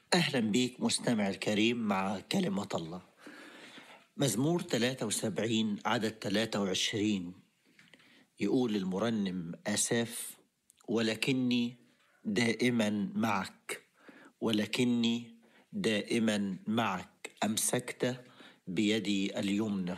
أهلا بيك مستمع الكريم مع كلمة الله مزمور 73 عدد 23 يقول المرنم آساف ولكني دائما معك ولكني دائما معك أمسكت بيدي اليمنى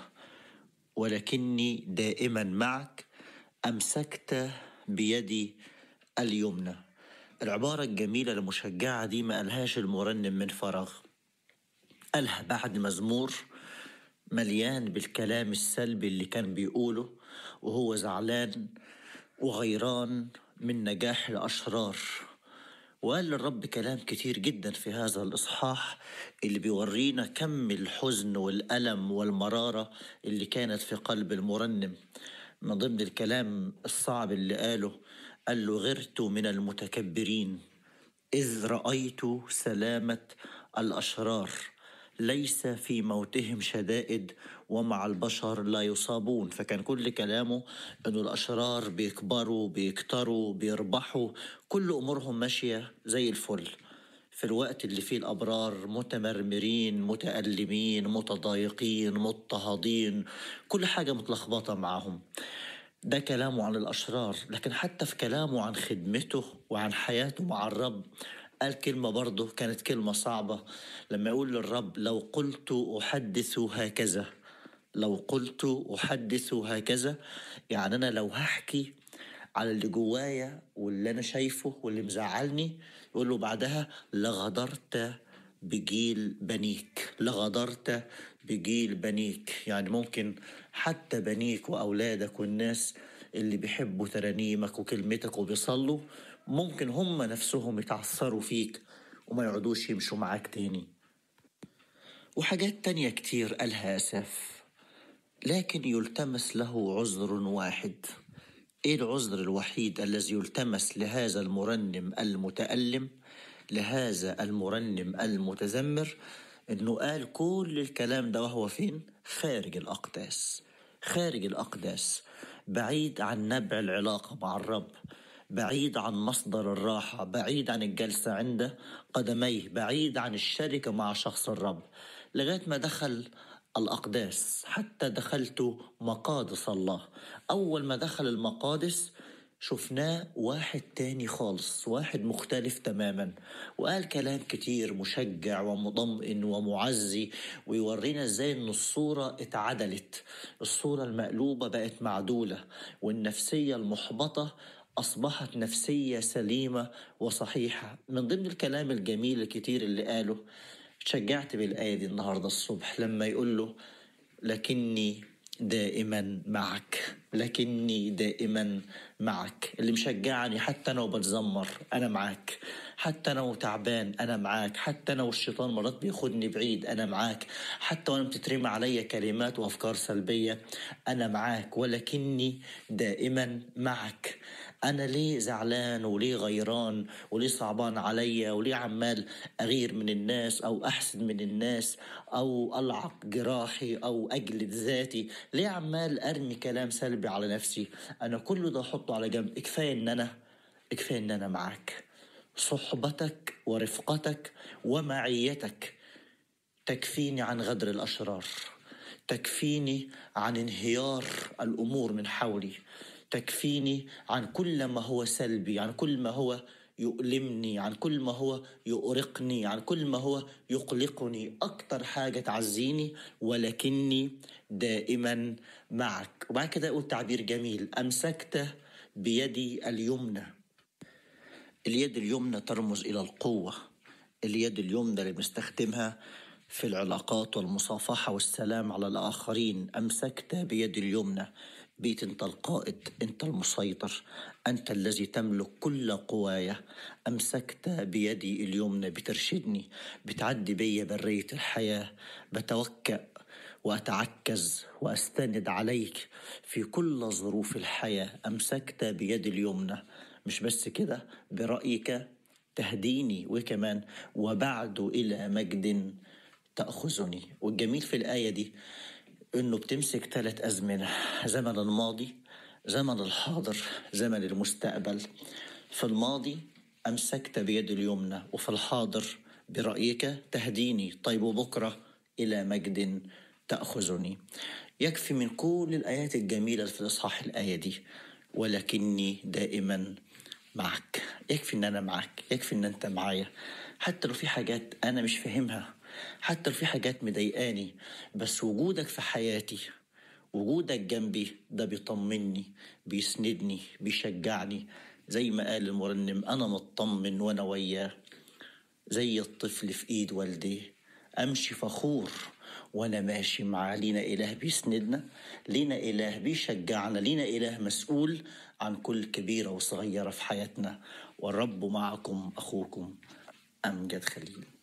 ولكني دائما معك أمسكت بيدي اليمنى العبارة الجميلة المشجعة دي ما قالهاش المرنم من فراغ قالها بعد مزمور مليان بالكلام السلبي اللي كان بيقوله وهو زعلان وغيران من نجاح الأشرار وقال للرب كلام كتير جدا في هذا الإصحاح اللي بيورينا كم الحزن والألم والمرارة اللي كانت في قلب المرنم من ضمن الكلام الصعب اللي قاله قال له غرت من المتكبرين إذ رأيت سلامة الأشرار ليس في موتهم شدائد ومع البشر لا يصابون فكان كل كلامه انه الاشرار بيكبروا بيكتروا بيربحوا كل امورهم ماشيه زي الفل في الوقت اللي فيه الابرار متمرمرين متالمين متضايقين مضطهدين كل حاجه متلخبطه معاهم ده كلامه عن الأشرار لكن حتى في كلامه عن خدمته وعن حياته مع الرب قال كلمة برضه كانت كلمة صعبة لما يقول للرب لو قلت أحدث هكذا لو قلت أحدث هكذا يعني أنا لو هحكي على اللي جوايا واللي أنا شايفه واللي مزعلني يقول له بعدها لغدرت بجيل بنيك لغدرت بجيل بنيك يعني ممكن حتى بنيك وأولادك والناس اللي بيحبوا ترانيمك وكلمتك وبيصلوا ممكن هم نفسهم يتعثروا فيك وما يقعدوش يمشوا معاك تاني وحاجات تانية كتير قالها أساف لكن يلتمس له عذر واحد ايه العذر الوحيد الذي يلتمس لهذا المرنم المتألم لهذا المرنم المتذمر انه قال كل الكلام ده وهو فين خارج الاقداس خارج الاقداس بعيد عن نبع العلاقه مع الرب بعيد عن مصدر الراحه بعيد عن الجلسه عند قدميه بعيد عن الشركه مع شخص الرب لغايه ما دخل الأقداس حتى دخلت مقادس الله أول ما دخل المقادس شفناه واحد تاني خالص واحد مختلف تماما وقال كلام كتير مشجع ومطمئن ومعزي ويورينا ازاي ان الصورة اتعدلت الصورة المقلوبة بقت معدولة والنفسية المحبطة أصبحت نفسية سليمة وصحيحة من ضمن الكلام الجميل الكتير اللي قاله تشجعت بالآية دي النهاردة الصبح لما يقول له لكني دائما معك لكني دائما معك اللي مشجعني حتى انا وبتذمر انا معاك حتى انا وتعبان انا معاك حتى انا والشيطان مرات بياخدني بعيد انا معاك حتى وانا بتترمي عليا كلمات وافكار سلبيه انا معاك ولكني دائما معك انا ليه زعلان وليه غيران وليه صعبان عليا وليه عمال اغير من الناس او احسن من الناس او العق جراحي او اجلد ذاتي ليه عمال ارمي كلام سلبي على نفسي انا كل ده احطه على جنب كفايه ان انا كفايه ان انا معاك صحبتك ورفقتك ومعيتك تكفيني عن غدر الاشرار تكفيني عن انهيار الامور من حولي تكفيني عن كل ما هو سلبي عن كل ما هو يؤلمني عن كل ما هو يؤرقني عن كل ما هو يقلقني أكتر حاجة تعزيني ولكني دائما معك وبعد كده أقول تعبير جميل أمسكت بيدي اليمنى اليد اليمنى ترمز إلى القوة اليد اليمنى اللي بنستخدمها في العلاقات والمصافحة والسلام على الآخرين أمسكت بيدي اليمنى بيت أنت القائد أنت المسيطر أنت الذي تملك كل قوايا أمسكت بيدي اليمنى بترشدني بتعدي بي برية الحياة بتوكأ وأتعكز وأستند عليك في كل ظروف الحياة أمسكت بيدي اليمنى مش بس كده برأيك تهديني وكمان وبعد إلى مجد تأخذني والجميل في الآية دي إنه بتمسك ثلاث أزمنة زمن الماضي زمن الحاضر زمن المستقبل في الماضي أمسكت بيد اليمنى وفي الحاضر برأيك تهديني طيب بكرة إلى مجد تأخذني يكفي من كل الآيات الجميلة في الإصحاح الآية دي ولكني دائما معك يكفي ان انا معك يكفي ان انت معايا حتى لو في حاجات انا مش فاهمها حتى لو في حاجات مضايقاني بس وجودك في حياتي وجودك جنبي ده بيطمني بيسندني بيشجعني زي ما قال المرنم انا مطمن وانا وياه زي الطفل في ايد والديه امشي فخور وانا ماشي معاه لينا اله بيسندنا لينا اله بيشجعنا لينا اله مسؤول عن كل كبيره وصغيره في حياتنا والرب معكم اخوكم امجد خليل